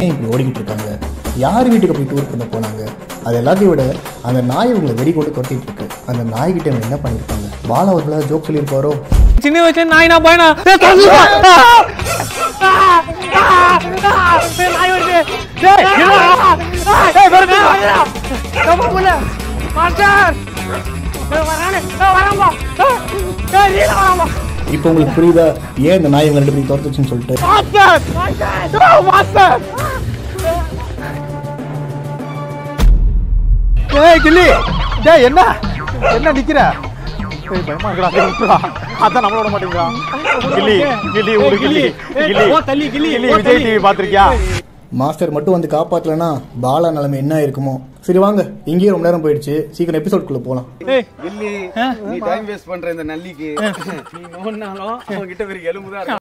ஏன் இப்படி ஓடிக்கிட்டு இருக்காங்க யார் வீட்டுக்கு போய் டூர் பண்ண போனாங்க அது எல்லாத்தையும் விட அந்த நாய் இவங்களை வெடி கொண்டு துரத்திட்டு இருக்கு அந்த நாய்கிட்ட இவங்க என்ன பண்ணியிருப்பாங்க பாலா அவர்களாக ஜோக் சொல்லியிருப்பாரோ சின்ன வயசு நாய் நான் பயனா நாய் வருது டேய், இருடா. டேய், வருது. ரொம்ப புள்ள. மாஸ்டர். டேய், வரானே. டேய், வராம்பா. டேய், டேய், நீல வராம்பா. இப்போ உங்களுக்கு புரியுதா ஏன் இந்த நாய் இவங்க ரெண்டு பேரும் துரத்துச்சுன்னு சொல்லிட்டு மாஸ்டர். டேய், மாஸ்டர். ஏய் கில்லி டேய் என்ன என்ன நிக்கிற ஏய் பயமா இருக்கடா டேய், விட்டுடா. அதான் நம்மள விட மாட்டேங்கிறான் கில்லி கில்லி ஒரு கில்லி கில்லி ஓ, தள்ளி, கில்லி, கில்லி ஓ, விஜய் தள்ளி. டிவி பாத்திருக்கியா மாஸ்டர் மட்டும் வந்து காப்பாத்தலனா பாலா நிலைமை என்ன இருக்குமோ சரி வாங்க இங்கேயே ரொம்ப நேரம் போயிடுச்சு சீக்கிரம் எபிசோட்குள்ள போலாம் ஏய், கில்லி நீ டைம் வேஸ்ட் பண்ற இந்த நல்லிக்கு நீ நோன்னாலும் அவன்கிட்ட வெறும் எலும்பு தான்